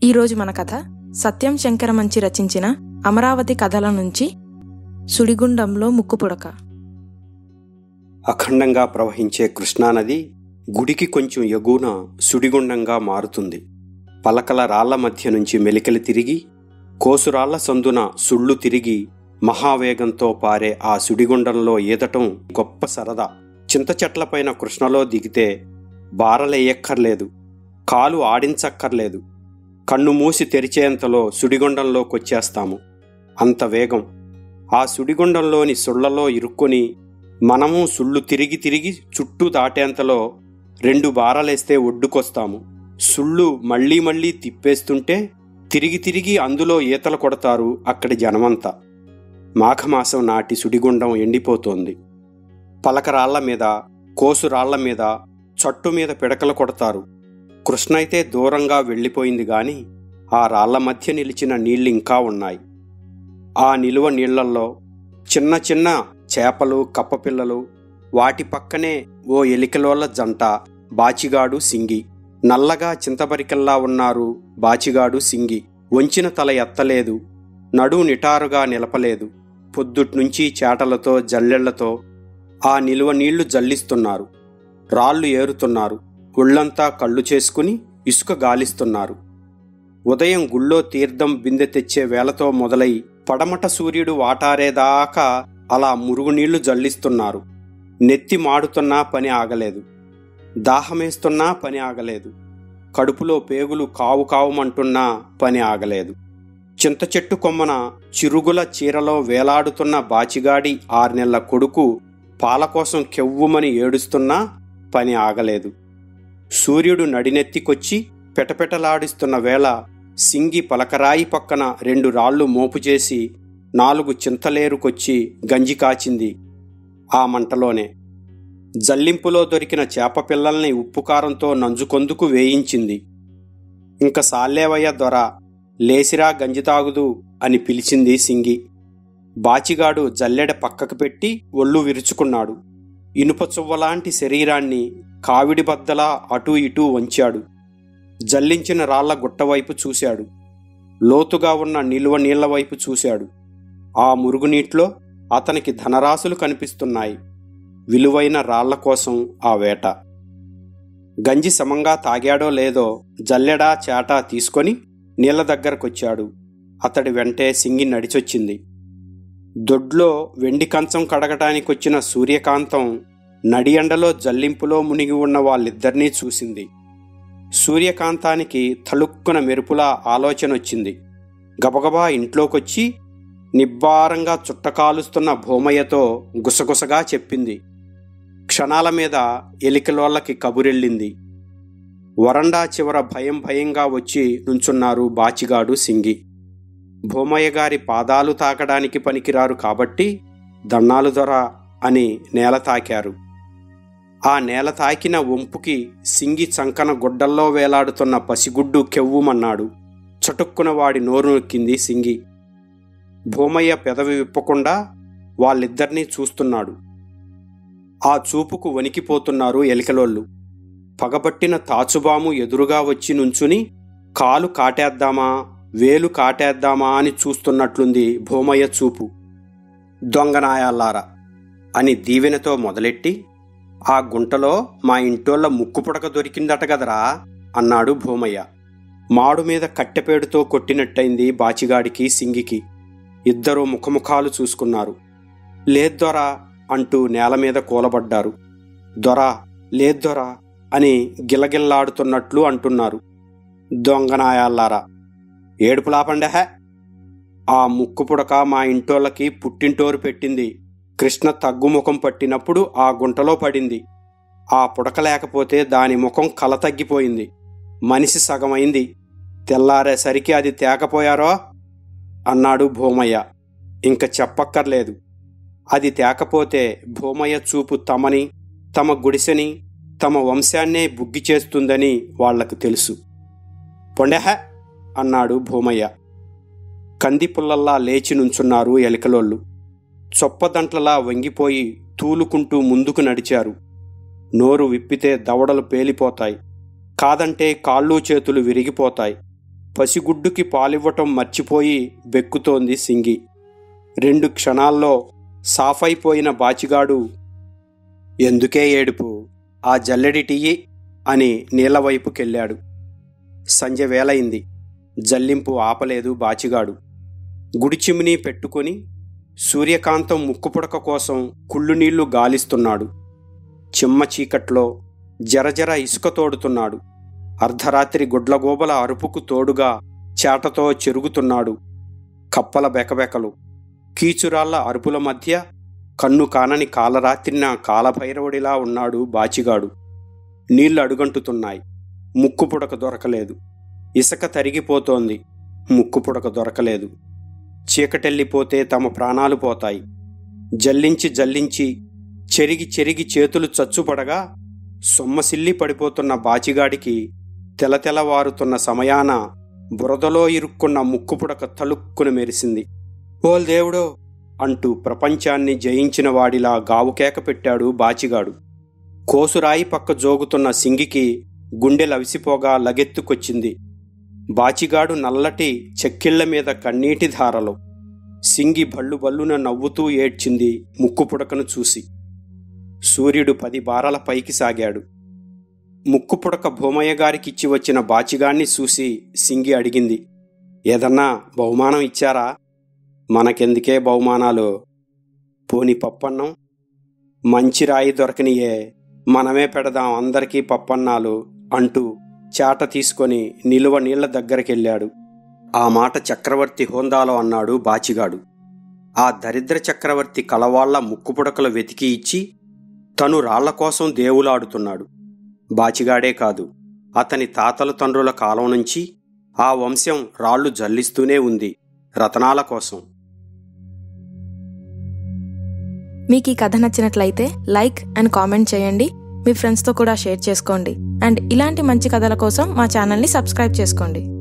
ఈరోజు మన కథ సత్యం శంకరమంచి రచించిన అమరావతి కథల నుంచి సుడిగుండంలో ముక్కుపుడక అఖండంగా ప్రవహించే కృష్ణానది గుడికి కొంచెం ఎగువన సుడిగుండంగా మారుతుంది పలకల రాళ్ల మధ్య నుంచి మెలికలు తిరిగి కోసురాళ్ల సందున సుళ్ళు తిరిగి మహావేగంతో పారే ఆ సుడిగుండంలో ఈదటం గొప్ప సరదా చింత చెట్లపైన కృష్ణలో దిగితే బారలేయక్కర్లేదు కాలు ఆడించక్కర్లేదు కన్ను మూసి తెరిచేంతలో సుడిగుండంలోకొచ్చేస్తాము అంత వేగం ఆ సుడిగుండంలోని సుళ్లలో ఇరుక్కొని మనము సుళ్ళు తిరిగి తిరిగి చుట్టూ దాటేంతలో రెండు బారలేస్తే ఒడ్డుకొస్తాము సుళ్ళు మళ్ళీ మళ్ళీ తిప్పేస్తుంటే తిరిగి తిరిగి అందులో ఈతలు కొడతారు అక్కడి జనమంతా మాఘమాసం నాటి సుడిగుండం ఎండిపోతోంది పలకరాళ్ల మీద కోసురాళ్ల మీద చట్టు మీద పిడకలు కొడతారు కృష్ణైతే దూరంగా వెళ్ళిపోయింది గాని ఆ రాళ్ల మధ్య నిలిచిన నీళ్లింకా ఉన్నాయి ఆ నిలువ నీళ్లల్లో చిన్న చిన్న చేపలు కప్పపిల్లలు వాటి పక్కనే ఓ ఎలికలోళ్ళ జంట బాచిగాడు సింగి నల్లగా చింతబరికల్లా ఉన్నారు బాచిగాడు సింగి వంచిన తల ఎత్తలేదు నడు నిటారుగా నిలపలేదు పొద్దుట్నుంచి చేటలతో జల్లెళ్లతో ఆ నిలువ నీళ్లు జల్లిస్తున్నారు రాళ్ళు ఏరుతున్నారు ఒళ్ళంతా కళ్ళు చేసుకుని ఇసుక గాలిస్తున్నారు ఉదయం గుళ్ళో తీర్థం బిందె తెచ్చే వేళతో మొదలై పడమట సూర్యుడు వాటారేదాకా అలా మురుగునీళ్లు జల్లిస్తున్నారు నెత్తి మాడుతున్నా పని ఆగలేదు దాహమేస్తున్నా పని ఆగలేదు కడుపులో పేగులు కావు కావుమంటున్నా పని ఆగలేదు చింత చెట్టు కొమ్మన చిరుగుల చీరలో వేలాడుతున్న బాచిగాడి ఆర్నెళ్ల కొడుకు పాల కోసం కెవ్వుమని ఏడుస్తున్నా పని ఆగలేదు సూర్యుడు నడినెత్తికొచ్చి పెటపెటలాడిస్తున్న వేళ సింగి పలకరాయి పక్కన రెండు రాళ్లు మోపు చేసి నాలుగు చింతలేరుకొచ్చి గంజి కాచింది ఆ మంటలోనే జల్లింపులో దొరికిన చేప పిల్లల్ని ఉప్పుకారంతో నంజుకొందుకు వేయించింది ఇంక సాల్లేవయ్య దొర లేసిరా గంజి తాగుదు అని పిలిచింది సింగి బాచిగాడు జల్లెడ పక్కకు పెట్టి ఒళ్ళు విరుచుకున్నాడు ఇనుప చువ్వలాంటి శరీరాన్ని కావిడి బద్దలా అటూ ఇటూ వంచాడు జల్లించిన రాళ్ల గుట్టవైపు చూశాడు లోతుగా ఉన్న నిలువ నీళ్ల వైపు చూశాడు ఆ మురుగునీట్లో అతనికి ధనరాశులు కనిపిస్తున్నాయి విలువైన రాళ్ల కోసం ఆ వేట గంజి సమంగా తాగాడో లేదో జల్లెడా చాటా తీసుకొని నీళ్ల దగ్గరకొచ్చాడు అతడి వెంటే సింగి నడిచొచ్చింది దొడ్లో వెండి కంచం కడగటానికొచ్చిన సూర్యకాంతం నడియండలో జల్లింపులో మునిగి ఉన్న వాళ్ళిద్దరినీ చూసింది సూర్యకాంతానికి తళుక్కున మెరుపులా ఆలోచన వచ్చింది గబగబా ఇంట్లోకొచ్చి నిబ్బారంగా చుట్టకాలుస్తున్న భూమయ్యతో గుసగుసగా చెప్పింది క్షణాల మీద ఎలికలోళ్ళకి కబురెళ్ళింది వరండా చివర భయం భయంగా వచ్చి నుంచున్నారు బాచిగాడు సింగి భూమయ్య గారి పాదాలు తాకడానికి పనికిరారు కాబట్టి దన్నాలు దొర అని నేల తాకారు ఆ నేల తాకిన వంపుకి సింగి చంకన గుడ్డల్లో వేలాడుతున్న పసిగుడ్డు కెవ్వుమన్నాడు చటుక్కున వాడి నోరు నొక్కింది సింగి భూమయ్య పెదవి విప్పకుండా వాళ్ళిద్దరినీ చూస్తున్నాడు ఆ చూపుకు వణికిపోతున్నారు ఎలికలోళ్ళు పగబట్టిన తాచుబాము ఎదురుగా వచ్చి నుంచుని కాలు కాటేద్దామా వేలు కాటేద్దామా అని చూస్తున్నట్లుంది భూమయ్య చూపు దొంగనాయాలారా అని దీవెనతో మొదలెట్టి ఆ గుంటలో మా ఇంటోళ్ళ ముక్కు పుడక దొరికిందట గదరా అన్నాడు భూమయ్య మాడు మీద కట్టెపేడుతో కొట్టినట్టయింది బాచిగాడికి సింగికి ఇద్దరూ ముఖముఖాలు చూసుకున్నారు లేద్దొరా అంటూ నేల మీద కూలబడ్డారు దొరా లేద్దొరా అని గిలగిల్లాడుతున్నట్లు అంటున్నారు దొంగనాయాల్లారా ఏడుపులాపండహ ఆ ముక్కు పుడక మా ఇంటోళ్ళకి పుట్టింటోరు పెట్టింది కృష్ణ తగ్గుముఖం పట్టినప్పుడు ఆ గుంటలో పడింది ఆ పుడక లేకపోతే దాని ముఖం కల తగ్గిపోయింది మనిషి సగమైంది తెల్లారేసరికి అది తేకపోయారో అన్నాడు భూమయ్య ఇంక చెప్పక్కర్లేదు అది తేకపోతే భూమయ్య చూపు తమని తమ గుడిసెని తమ వంశాన్నే బుగ్గి చేస్తుందని వాళ్లకు తెలుసు పొండెహ అన్నాడు భూమయ్య కందిపుల్లల్లా లేచి నుంచున్నారు ఎలికలోళ్ళు చొప్పదంట్లలా వంగిపోయి తూలుకుంటూ ముందుకు నడిచారు నోరు విప్పితే దవడలు పేలిపోతాయి కాదంటే కాళ్ళు చేతులు విరిగిపోతాయి పసిగుడ్డుకి పాలివ్వటం మర్చిపోయి బెక్కుతోంది సింగి రెండు క్షణాల్లో సాఫైపోయిన బాచిగాడు ఎందుకే ఏడుపు ఆ జల్లెడి టీయి అని నీళ్లవైపుకెళ్ళాడు సంజ వేలయింది జల్లింపు ఆపలేదు బాచిగాడు గుడి చిమ్నీ పెట్టుకొని సూర్యకాంతం ముక్కుపుడక కోసం కుళ్ళు నీళ్లు గాలిస్తున్నాడు చిమ్మ చీకట్లో జరజర ఇసుక తోడుతున్నాడు అర్ధరాత్రి గుడ్లగోబల అరుపుకు తోడుగా చేటతో చెరుగుతున్నాడు కప్పల బెకబెకలు కీచురాళ్ల అరుపుల మధ్య కన్ను కానని కాలరాత్రిన కాలభైరవుడిలా ఉన్నాడు బాచిగాడు నీళ్లు అడుగంటుతున్నాయి ముక్కు పుడక దొరకలేదు ఇసుక తరిగిపోతోంది ముక్కు పుడక దొరకలేదు చీకటెళ్ళిపోతే తమ ప్రాణాలు పోతాయి జల్లించి జల్లించి చెరిగి చెరిగి చేతులు చచ్చుపడగా సొమ్మసిల్లి పడిపోతున్న బాచిగాడికి తెలతెలవారుతున్న సమయాన బురదలో ఇరుక్కున్న ముక్కుపుడక తలుక్కున మెరిసింది ఓల్ దేవుడో అంటూ ప్రపంచాన్ని జయించిన వాడిలా గావుకేక పెట్టాడు బాచిగాడు కోసురాయి పక్క జోగుతున్న సింగికి గుండె లవిసిపోగా లగెత్తుకొచ్చింది బాచిగాడు నల్లటి చెక్కిళ్ల మీద కన్నీటి ధారలు సింగి భళ్ళు బల్లున నవ్వుతూ ఏడ్చింది ముక్కుపుడకను చూసి సూర్యుడు పది బారల పైకి సాగాడు ముక్కుపుడక భూమయ్య గారికిచ్చి వచ్చిన బాచిగాణ్ణి చూసి సింగి అడిగింది ఏదన్నా బహుమానం ఇచ్చారా మనకెందుకే బహుమానాలు పోని పప్పన్నం మంచి రాయి దొరకనియే మనమే పెడదాం అందరికీ పప్పన్నాలు అంటూ చాట తీసుకొని నిలువ నీళ్ల దగ్గరికెళ్ళాడు ఆ మాట చక్రవర్తి హోందాలో అన్నాడు బాచిగాడు ఆ దరిద్ర చక్రవర్తి కలవాళ్ల ముక్కుపుడకలు వెతికి ఇచ్చి తను రాళ్ల కోసం దేవులాడుతున్నాడు బాచిగాడే కాదు అతని తాతల తండ్రుల కాలం నుంచి ఆ వంశం రాళ్లు జల్లిస్తూనే ఉంది రతనాల కోసం మీకు ఈ కథ నచ్చినట్లయితే లైక్ అండ్ కామెంట్ చేయండి మీ ఫ్రెండ్స్తో కూడా షేర్ చేసుకోండి అండ్ ఇలాంటి మంచి కథల కోసం మా ఛానల్ని సబ్స్క్రైబ్ చేసుకోండి